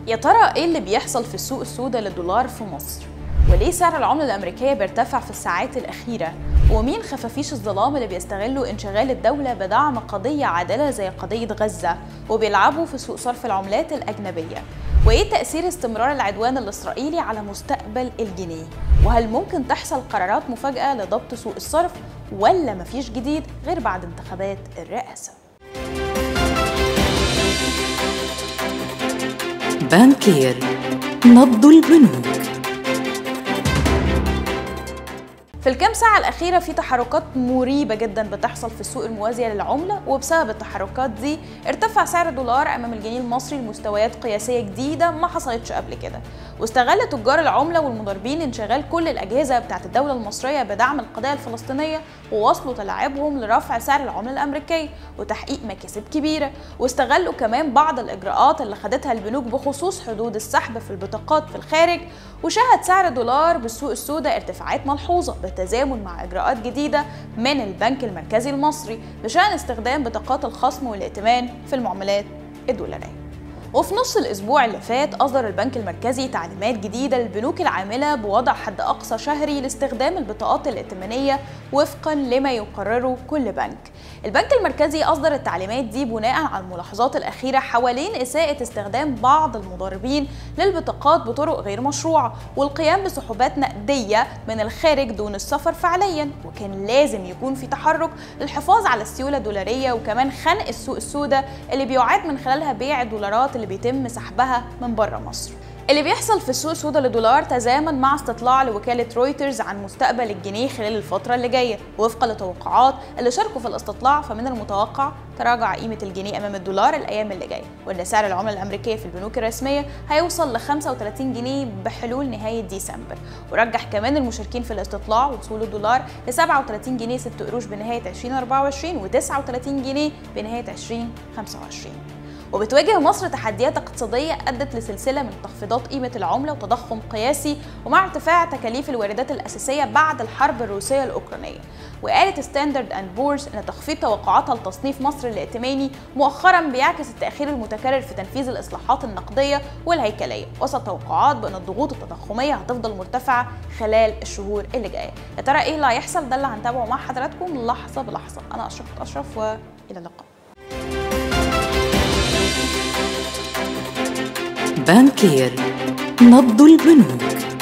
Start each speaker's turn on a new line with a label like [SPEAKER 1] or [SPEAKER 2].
[SPEAKER 1] يا ترى ايه اللي بيحصل في السوق السوداء للدولار في مصر وليه سعر العملة الأمريكية بيرتفع في الساعات الأخيرة؟ ومين خفافيش الظلام اللي بيستغلوا انشغال الدولة بدعم قضية عادلة زي قضية غزة وبيلعبوا في سوق صرف العملات الأجنبية؟ وإيه تأثير استمرار العدوان الإسرائيلي على مستقبل الجنيه؟ وهل ممكن تحصل قرارات مفاجئة لضبط سوق الصرف ولا مفيش جديد غير بعد انتخابات الرئاسة؟
[SPEAKER 2] بانكير نبض البنوك
[SPEAKER 1] في الكام ساعة الأخيرة في تحركات مريبة جدا بتحصل في السوق الموازية للعملة وبسبب التحركات دي ارتفع سعر الدولار أمام الجنيه المصري لمستويات قياسية جديدة ما حصلتش قبل كده واستغل تجار العملة والمضاربين انشغال كل الأجهزة بتاعت الدولة المصرية بدعم القضية الفلسطينية ووصلوا تلاعبهم لرفع سعر العملة الأمريكية وتحقيق مكاسب كبيرة واستغلوا كمان بعض الإجراءات اللي خدتها البنوك بخصوص حدود السحب في البطاقات في الخارج وشهد سعر الدولار بالسوق السوداء ارتفاعات ملحوظة بالتزامن مع إجراءات جديدة من البنك المركزي المصري بشأن استخدام بطاقات الخصم والائتمان في المعاملات الدولارية وفي نص الأسبوع اللي فات أصدر البنك المركزي تعليمات جديدة للبنوك العاملة بوضع حد أقصى شهري لاستخدام البطاقات الائتمانية وفقا لما يقرره كل بنك البنك المركزي أصدر التعليمات دي بناء على الملاحظات الأخيرة حوالين إساءة استخدام بعض المضاربين للبطاقات بطرق غير مشروعة والقيام بسحوبات نقدية من الخارج دون السفر فعليا وكان لازم يكون في تحرك للحفاظ على السيولة الدولارية وكمان خنق السوق السوداء اللي بيعاد من خلالها بيع الدولارات اللي بيتم سحبها من بره مصر اللي بيحصل في السوق السوداء للدولار تزامن مع استطلاع لوكالة رويترز عن مستقبل الجنيه خلال الفترة اللي جاية وفقا لتوقعات اللي شاركوا في الاستطلاع فمن المتوقع تراجع قيمة الجنيه أمام الدولار الأيام اللي جاية وإن سعر العملة الأمريكية في البنوك الرسمية هيوصل ل 35 جنيه بحلول نهاية ديسمبر ورجح كمان المشاركين في الاستطلاع وصول الدولار ل 37 جنيه 6 قروش بنهاية 2024 و 39 جنيه بنهاية 2025 وبتواجه مصر تحديات اقتصادية أدت لسلسلة من تخفيضات قيمة العملة وتضخم قياسي ومع ارتفاع تكاليف الواردات الأساسية بعد الحرب الروسية الأوكرانية وقالت ستاندرد أند بورس أن تخفيض توقعاتها لتصنيف مصر الائتماني مؤخرا بيعكس التأخير المتكرر في تنفيذ الإصلاحات النقدية والهيكلية وسط توقعات بأن الضغوط التضخمية هتفضل مرتفعة خلال الشهور اللي جاية يا ترى إيه اللي هيحصل ده اللي هنتابعه مع حضراتكم لحظة بلحظة أنا أشرف أشرف وإلى اللقاء
[SPEAKER 2] بانكير نبض البنوك